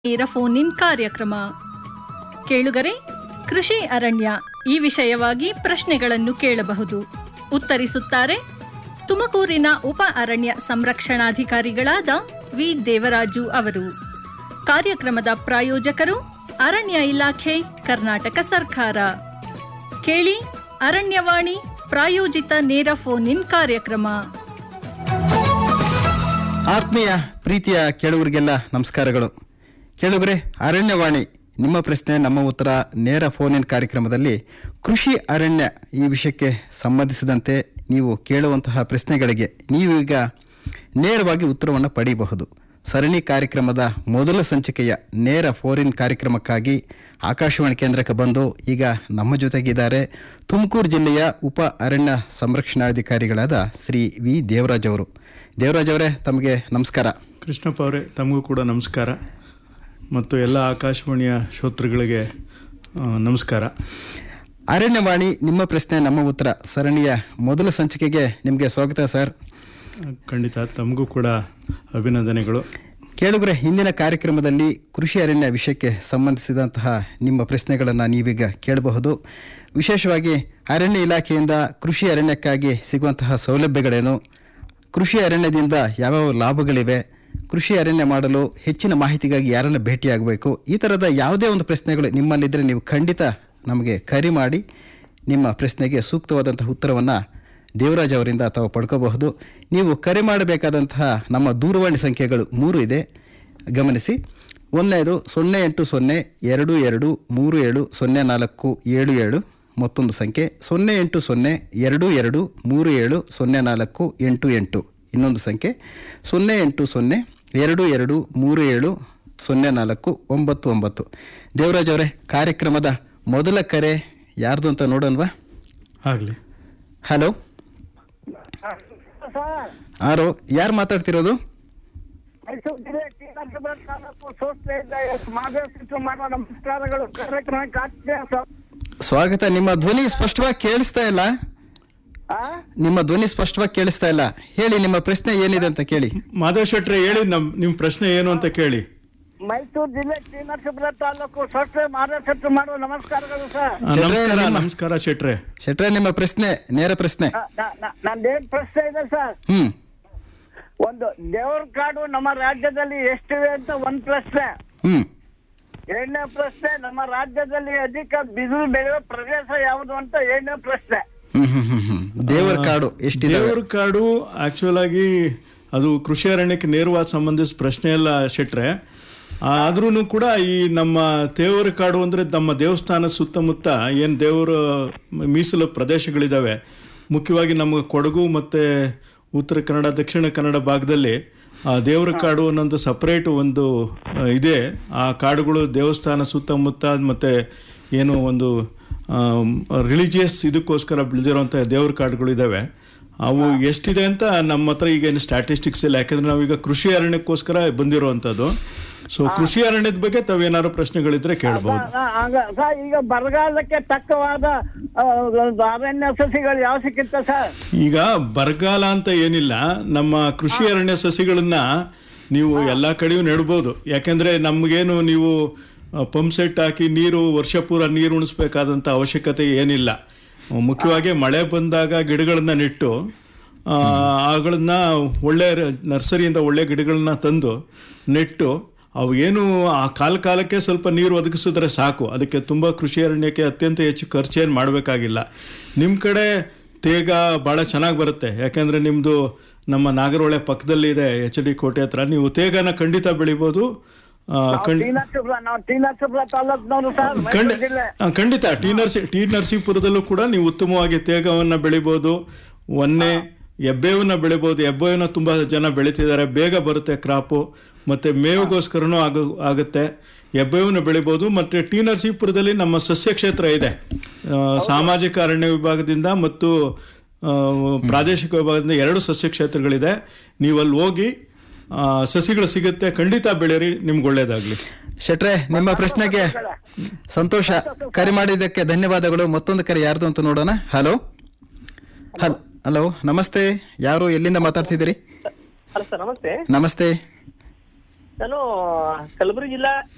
ನೇರ phone in ಕಾರ್ಯಕ್ರಮ ಕೇಳುಗರೆ ಕೃಷಿ ಅರಣ್ಯ ಈ ವಿಷಯವಾಗಿ ಪ್ರಶ್ನೆಗಳನ್ನು ಕೇಳಬಹುದು ಉತ್ತರಿಸುತ್ತಾರೆ ತುಮಕೂರಿನ ಉಪ ಅರಣ್ಯ ಸಂರಕ್ಷಣಾಧಿಕಾರಿಗಳಾದ ವಿ ದೇವರಾಜು ಅವರು ಕಾರ್ಯಕ್ರಮದ ಪ್ರಾಯೋಜಕರು ಅರಣ್ಯ ಇಲಾಖೆ ಕರ್ನಾಟಕ ಸರ್ಕಾರ ಕೇಳಿ ಅರಣ್ಯವಾಣಿ ಪ್ರಾಯೋಜಿತ ನೇರ ಫೋನ್ ಇನ್ ಕಾರ್ಯಕ್ರಮ ಆತ್ಮೀಯ ಪ್ರೀತಿಯ ಕೇಳುಗರಿಗೆಲ್ಲ ನಮಸ್ಕಾರಗಳು ಕೇಳುಗರೆ ಅರಣ್ಯವಾಣಿ ನಿಮ್ಮ ಪ್ರಶ್ನೆ ನಮ್ಮ ಉತ್ತರ ನೇರ ಫೋನ್ ಇನ್ ಕಾರ್ಯಕ್ರಮದಲ್ಲಿ ಕೃಷಿ ಅರಣ್ಯ ಈ ವಿಷಯಕ್ಕೆ ಸಂಬಂಧಿಸಿದಂತೆ ನೀವು ಕೇಳುವಂತಹ ಪ್ರಶ್ನೆಗಳಿಗೆ ನೀವು ಈಗ ನೇರವಾಗಿ ಉತ್ತರವನ್ನು ಪಡೆಯಬಹುದು ಸರಣಿ ಕಾರ್ಯಕ್ರಮದ ಮೊದಲ ಸಂಚಿಕೆಯ ನೇರ ಫೋನ್ ಇನ್ ಕಾರ್ಯಕ್ರಮಕ್ಕಾಗಿ ಆಕಾಶವಾಣಿ ಕೇಂದ್ರಕ್ಕೆ ಬಂದು ಈಗ ನಮ್ಮ ಜೊತೆಗಿದ್ದಾರೆ ತುಮಕೂರು ಜಿಲ್ಲೆಯ ಉಪ ಅರಣ್ಯ ಸಂರಕ್ಷಣಾಧಿಕಾರಿಗಳಾದ ಶ್ರೀ ವಿ ದೇವರಾಜ್ ಅವರು ದೇವರಾಜ್ ಅವರೇ ತಮಗೆ ನಮಸ್ಕಾರ ಕೃಷ್ಣಪ್ಪ ಅವರೇ ತಮಗೂ ಕೂಡ ನಮಸ್ಕಾರ ಮತ್ತು ಎಲ್ಲ ಆಕಾಶವಾಣಿಯ ಶ್ರೋತೃಗಳಿಗೆ ಆ, ನಮಸ್ಕಾರ ಅರಣ್ಯವಾಣಿ ನಿಮ್ಮ ಪ್ರಶ್ನೆ ನಮ್ಮ ಉತ್ತರ ಸರಣಿಯ ಮೊದಲ ಸಂಚಿಕೆಗೆ ನಿಮಗೆ ಸ್ವಾಗತ ಸರ್ ಖಂಡಿತ ತಮಗೂ ಕೂಡ ಅಭಿನಂದನೆಗಳು ಕೇಳುಗರೆ ಹಿಂದಿನ ಕಾರ್ಯಕ್ರಮದಲ್ಲಿ ಕೃಷಿ ಅರಣ್ಯ ವಿಷಯಕ್ಕೆ ಸಂಬಂಧಿಸಿದಂತಹ ನಿಮ್ಮ ಪ್ರಶ್ನೆಗಳನ್ನು ನೀವೀಗ ಕೇಳಬಹುದು ವಿಶೇಷವಾಗಿ ಅರಣ್ಯ ಇಲಾಖೆಯಿಂದ ಕೃಷಿ ಅರಣ್ಯಕ್ಕಾಗಿ ಸಿಗುವಂತಹ ಸೌಲಭ್ಯಗಳೇನು ಕೃಷಿ ಅರಣ್ಯದಿಂದ ಯಾವ್ಯಾವ ಲಾಭಗಳಿವೆ ಕೃಷಿ ಅರಣ್ಯ ಮಾಡಲು ಹೆಚ್ಚಿನ ಮಾಹಿತಿಗಾಗಿ ಯಾರನ್ನ ಭೇಟಿಯಾಗಬೇಕು ಈ ಥರದ ಯಾವುದೇ ಒಂದು ಪ್ರಶ್ನೆಗಳು ನಿಮ್ಮಲ್ಲಿದ್ದರೆ ನೀವು ಖಂಡಿತ ನಮಗೆ ಕರೆ ಮಾಡಿ ನಿಮ್ಮ ಪ್ರಶ್ನೆಗೆ ಸೂಕ್ತವಾದಂತಹ ಉತ್ತರವನ್ನು ದೇವರಾಜ್ ಅವರಿಂದ ತಾವು ಪಡ್ಕೋಬಹುದು ನೀವು ಕರೆ ಮಾಡಬೇಕಾದಂತಹ ನಮ್ಮ ದೂರವಾಣಿ ಸಂಖ್ಯೆಗಳು ಮೂರು ಇದೆ ಗಮನಿಸಿ ಒಂದನೇದು ಸೊನ್ನೆ ಎಂಟು ಸೊನ್ನೆ ಎರಡು ಎರಡು ಮೂರು ಏಳು ಸೊನ್ನೆ ನಾಲ್ಕು ಏಳು ಏಳು ಮತ್ತೊಂದು ಸಂಖ್ಯೆ ಸೊನ್ನೆ ಎಂಟು ಸೊನ್ನೆ ಎರಡು ಎರಡು ಮೂರು ಏಳು ಸೊನ್ನೆ ನಾಲ್ಕು ಎಂಟು ಎಂಟು ಇನ್ನೊಂದು ಸಂಖ್ಯೆ ಸೊನ್ನೆ ಎಂಟು ಸೊನ್ನೆ ಎರಡು ಎರಡು ಮೂರು ಏಳು ಸೊನ್ನೆ ನಾಲ್ಕು ಒಂಬತ್ತು ಒಂಬತ್ತು ದೇವರಾಜ್ ಅವರೇ ಕಾರ್ಯಕ್ರಮದ ಮೊದಲ ಕರೆ ಯಾರ್ದು ಅಂತ ನೋಡೋಣವಾ ಆಗಲಿ ಹಲೋ ಸರ್ ಆರೋ ಯಾರು ಮಾತಾಡ್ತಿರೋದು ಮೈಸೂರು ಜಿಲ್ಲೆ ಶ್ರೀರಂಗಪುರ ತಾಲೂಕು ಸೋಸ್ತೆಯಿಂದ ಎಸ್ ಮಾದೇವ ಮಾಡುವ ನಮಸ್ಕಾರಗಳು ಕಾರ್ಯಕ್ರಮಕ್ಕೆ ಆಗ್ತದೆ ಸರ್ ಸ್ವಾಗತ ನಿಮ್ಮ ಧ್ವನಿ ಸ್ಪಷ್ಟವಾಗಿ ಕೇಳಿಸ್ತಾ ಇಲ್ಲ ಆ? ನಿಮ್ಮ ಧ್ವನಿ ಸ್ಪಷ್ಟವಾಗಿ ಕೇಳಿಸ್ತಾ ಇಲ್ಲ ಹೇಳಿ ನಿಮ್ಮ ಪ್ರಶ್ನೆ ಏನಿದೆ ಅಂತ ಕೇಳಿ ಮಾಧವ್ ಶೆಟ್ರೆ ಹೇಳಿ ನಮ್ ನಿಮ್ಮ ಪ್ರಶ್ನೆ ಏನು ಅಂತ ಕೇಳಿ ಮೈಸೂರು ಜಿಲ್ಲೆ ಶ್ರೀನರಸೀಪುರ ತಾಲೂಕು ಸೋಸ್ತೆ ಮಾದೇವ ಮಾಡುವ ನಮಸ್ಕಾರಗಳು ಸರ್ ಆ, ಶೆಟ್ರೆ, ನಮಸ್ಕಾರ ನಿಮ್ಮ- ನಮಸ್ಕಾರ ಶೆಟ್ರೆ ಶೆಟ್ರೆ ನಿಮ್ಮ ಪ್ರಶ್ನೆ ನೇರ ಪ್ರಶ್ನೆ ನ- ನ- ನ- ನಂದೇನ್ ಪ್ರಶ್ನೆ ಇದೆ ಸರ್ ಹ್ಮ್ ಒಂದು ದೇವ್ರ ಕಾಡು ನಮ್ಮ ರಾಜ್ಯದಲ್ಲಿ ಎಷ್ಟಿವೆ ಅಂತ ಒಂದ್ ಪ್ರಶ್ನೆ ಹ್ಮ್ ಎರಡನೇ ಪ್ರಶ್ನೆ ನಮ್ಮ ರಾಜ್ಯದಲ್ಲಿ ಅಧಿಕ ಬಿಸಿಲು ಬೆಳೆಯುವ ಪ್ರದೇಶ ಯಾವುದು ಅಂತ ಎರಡನೇ ಪ್ರಶ್ನೆ ಹ್ಮ್ ಹ್ಮ್ ಹ್ಮ್ ಹ್ಮ್ ದೇವರ ಕಾಡು ಎಷ್ಟಿದೆ ದೇವ್ರ ಕಾಡು ಆಕ್ಚುಲ್ ಆಗಿ ಅದು ಕೃಷಿ ಅರಣ್ಯಕ್ಕೆ ನೇರವಾದ ಸಂಬಂಧಿಸಿದ ಪ್ರಶ್ನೆ ಎಲ್ಲ ಶೆಟ್ರೆ ಆದ್ರೂ ಕೂಡ ಈ ನಮ್ಮ ದೇವರ ಕಾಡು ಅಂದ್ರೆ ನಮ್ಮ ದೇವಸ್ಥಾನ ಸುತ್ತಮುತ್ತ ಏನು ದೇವರ ಮೀಸಲು ಪ್ರದೇಶಗಳಿದಾವೆ ಮುಖ್ಯವಾಗಿ ನಮ್ಮ ಕೊಡಗು ಮತ್ತೆ ಉತ್ತರ ಕನ್ನಡ ದಕ್ಷಿಣ ಕನ್ನಡ ಭಾಗದಲ್ಲಿ ಆ ದೇವರ ಕಾಡು ಅನ್ನೋದು ಸಪರೇಟ್ ಒಂದು ಆ, ಇದೆ ಆ ಕಾಡುಗಳು ದೇವಸ್ಥಾನ ಸುತ್ತಮುತ್ತ ಮತ್ತೆ ಏನು ಒಂದು ರಿಲಿಜಿಯಸ್ ಇದಕ್ಕೋಸ್ಕರ ಬೆಳೆದಿರುವಂಥ ದೇವ್ರ ಕಾಡುಗಳು ಇದಾವೆ ಅವು ಎಷ್ಟಿದೆ ಅಂತ ನಮ್ಮ ಹತ್ರ ಈಗ ಏನು ಸ್ಟ್ಯಾಟಿಸ್ಟಿಕ್ಸ್ ಇಲ್ಲ ಯಾಕಂದ್ರೆ ನಾವೀಗ ಕೃಷಿ ಅರಣ್ಯಕ್ಕೋಸ್ಕರ ಬಂದಿರುವಂಥದ್ದು ಸೊ ಕೃಷಿ ಅರಣ್ಯದ ಬಗ್ಗೆ ತಾವೇನಾದ್ರು ಪ್ರಶ್ನೆಗಳಿದ್ರೆ ಕೇಳಬಹುದು ಆ, ಆಗ ಸರ್ ಈಗ ಬರಗಾಲಕ್ಕೆ ತಕ್ಕವಾದ ಆ, ಅರಣ್ಯ ಸಸಿಗಳು ಯಾವ ಸಿಕ್ಕಿತ್ತ ಸರ್ ಈಗ ಬರಗಾಲ ಅಂತ ಏನಿಲ್ಲ ನಮ್ಮ ಕೃಷಿ ಅರಣ್ಯ ಸಸಿಗಳನ್ನ ನೀವು ಎಲ್ಲಾ ಕಡೆಯೂ ನೆಡ್ಬೋದು ಯಾಕಂದ್ರೆ ನಮ್ಗೇನು ನೀವು ಪಂಪ್ ಸೆಟ್ ಹಾಕಿ ನೀರು ವರ್ಷ ಪೂರ ನೀರು ಉಣಿಸ್ಬೇಕಾದಂಥ ಅವಶ್ಯಕತೆ ಏನಿಲ್ಲ ಮುಖ್ಯವಾಗಿ ಮಳೆ ಬಂದಾಗ ಗಿಡಗಳನ್ನ ನೆಟ್ಟು ಆ, ಅವುಗಳನ್ನ ಒಳ್ಳೆ ರ- ನರ್ಸರಿಯಿಂದ ಒಳ್ಳೆ ಗಿಡಗಳನ್ನ ತಂದು ನೆಟ್ಟು ಅವು ಏನು ಆ ಕಾಲ ಕಾಲಕ್ಕೆ ಸ್ವಲ್ಪ ನೀರು ಒದಗಿಸಿದ್ರೆ ಸಾಕು ಅದಕ್ಕೆ ತುಂಬ ಕೃಷಿ ಅರಣ್ಯಕ್ಕೆ ಅತ್ಯಂತ ಹೆಚ್ಚು ಖರ್ಚೇನು ಮಾಡಬೇಕಾಗಿಲ್ಲ ನಿಮ್ಮ ಕಡೆ ತೇಗ ಭಾಳ ಚೆನ್ನಾಗಿ ಬರುತ್ತೆ ಯಾಕಂದರೆ ನಿಮ್ಮದು ನಮ್ಮ ನಾಗರಹೊಳೆ ಪಕ್ಕದಲ್ಲಿ ಇದೆ ಎಚ್ ಡಿ ಕೋಟೆ ಹತ್ರ ನೀವು ತೇಗನ ಖಂಡಿತ ಬೆಳಿಬೋದು ಆ, ಖಂಡ್- ಟಿ ನರಸೀಪುರ ನಾವು ಟಿ ನರಸೀಪುರ ತಾಲೂಕ್ನವರು ಸರ್ ಖಂಡ ಮೈಸೂರು ಜಿಲ್ಲೆ ಆ, ಖಂಡಿತ ಟಿ ನರ್ಸಿ ಟಿ ನರಸೀಪುರದಲ್ಲೂ ಕೂಡ ನೀವು ಉತ್ತಮವಾಗಿ ತೇಗವನ್ನು ಬೆಳಿಬೋದು ಒನ್ನೆ ಎಬ್ಬೇವನ್ನ ಬೆಳಿಬೋದು ಎಬ್ಬೇವನ್ನ ತುಂಬಾ ಜನ ಬೆಳಿತಿದ್ದಾರೆ ಬೇಗ ಬರುತ್ತೆ ಕ್ರಾಪು ಮತ್ತೆ ಮೇವಿಗೋಸ್ಕರನೂ ಆಗ ಆಗುತ್ತೆ ಎಬ್ಬೇವನ್ನ ಬೆಳಿಬೋದು ಮತ್ತೆ ಟಿ ನರಸೀಪುರದಲ್ಲಿ ನಮ್ಮ ಸಸ್ಯ ಕ್ಷೇತ್ರ ಇದೆ ಆ, ಸಾಮಾಜಿಕ ಅರಣ್ಯ ವಿಭಾಗದಿಂದ ಮತ್ತು ಆ, ಪ್ರಾದೇಶಿಕ ವಿಭಾಗದಿಂದ ಎರಡು ಸಸ್ಯ ಕ್ಷೇತ್ರಗಳಿದೆ ನೀವು ಅಲ್ಲಿ ಹೋಗಿ ಆ, ಸಸಿಗಳು ಸಿಗುತ್ತೆ ಖಂಡಿತ ಬೆಳೀರಿ ನಿಮ್ಗೆ ಒಳ್ಳೇದಾಗ್ಲಿ ಶೆಟ್ರೆ ನಿಮ್ಮ ಪ್ರಶ್ನೆಗೆ ಸಂತೋಷ ಕರೆ ಮಾಡಿದ್ದಕ್ಕೆ ಧನ್ಯವಾದಗಳು ಮತ್ತೊಂದು ಕರೆ ಯಾರ್ದು ಅಂತ ನೋಡೋಣ ಹಲೋ ಹಲ್ ಹಲೋ ನಮಸ್ತೆ ಯಾರು ಎಲ್ಲಿಂದ ಮಾತಾಡ್ತಿದ್ದೀರಿ ಹಲೋ ಸರ್ ನಮಸ್ತೆ ನಮಸ್ತೆ ನಾನು ಕಲಬುರಗಿ ಜಿಲ್ಲಾ